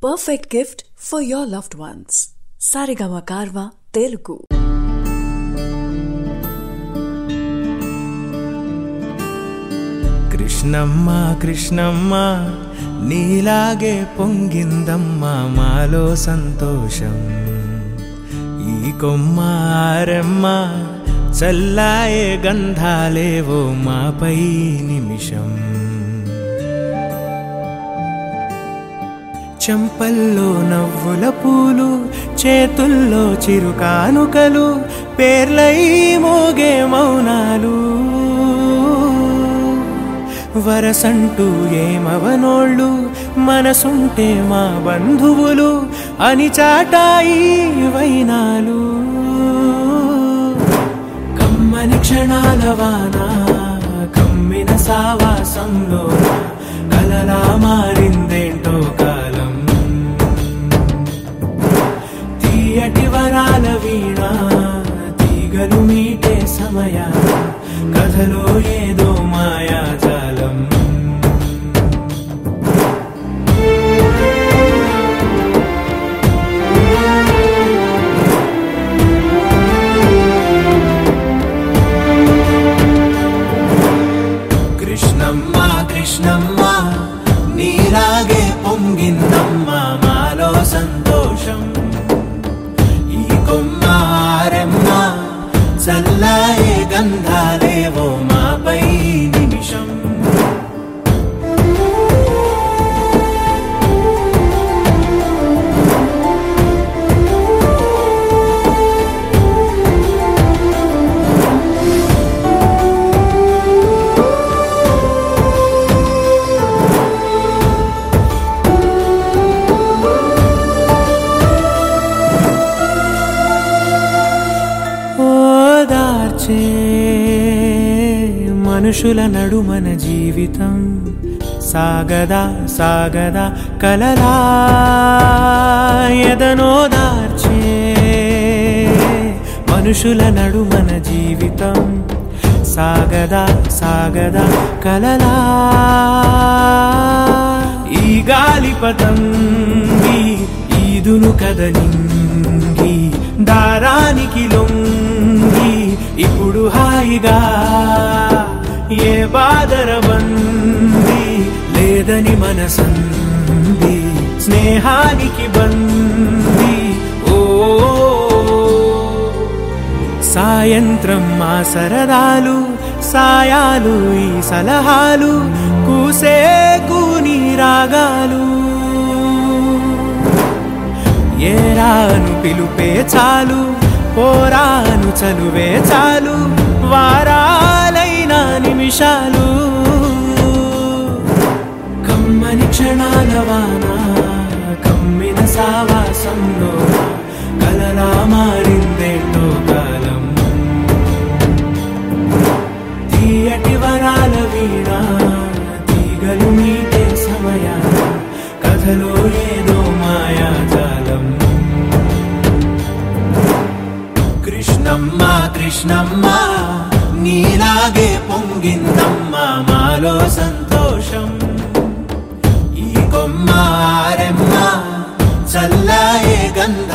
perfect gift for your loved ones. Sarigama Karva Telugu. Krishnamma Krishnamma నీలాగే పొంగిందమ్మ మాలో సంతోషం ఈ కొమ్మ ఆరెమ్మ చల్లాయే గంధాలేవో మాపై నిమిషం చెంపల్లో నవ్వుల పూలు చేతుల్లో చిరుకానుకలు పేర్లై మోగే మౌనాలు వరసంటూ ఏమవనోళ్ళు మనసుంటే మా బంధువులు అని చాటాయి వైనాలు కమ్మని క్షణాల వాన కమ్మిన సావాసంలో కలలా మారిందేంటో కాలం తీయటి వరాల వీణ తీగలు మీటే సమయ కథలో ఏదో మాయాజాలం కృష్ణమ్మ కృష్ణమ్మ నీలాగే పొంగిందమ్మ మాలో సంతోషం ఈ కొమ్మారెమ్మ చల్లాయే గంధాలేవో మాపై నిమిషం ఓదార్చే మనుషుల నడుమన జీవితం సాగదా సాగదా కలలా ఎదనోదార్చే మనుషుల నడుమన జీవితం సాగదా సాగదా కలలా ఈ గాలిపతంగి ఈదును కదలింగి దారానికి లొంగి ఇప్పుడు హాయిగా ఏ బాదర బంది లేదని మనసంది స్నేహానికి బంది ఓ సాయంత్రం మా సరదాలు సాయాలు ఈ సలహాలు కూసే కూని రాగాలు ఏరాను పిలుపే చాలు పోరాను చలువే చాలు వారాలైన నిమిషాలు కమ్మని క్షణాల వాన కమ్మిన సావాసంలో కలలా మారిందేంటో కాలం తీయటి వరాల వీణ తీగలు మీటే సమయ కథలో ఏదో మాయాజాలం కృష్ణమ్మ కృష్ణమ్మ నీలాగే పొంగిందమ్మ మాలో సంతోషం ఈ కొమ్మారెమ్మ చల్లాయే గంధ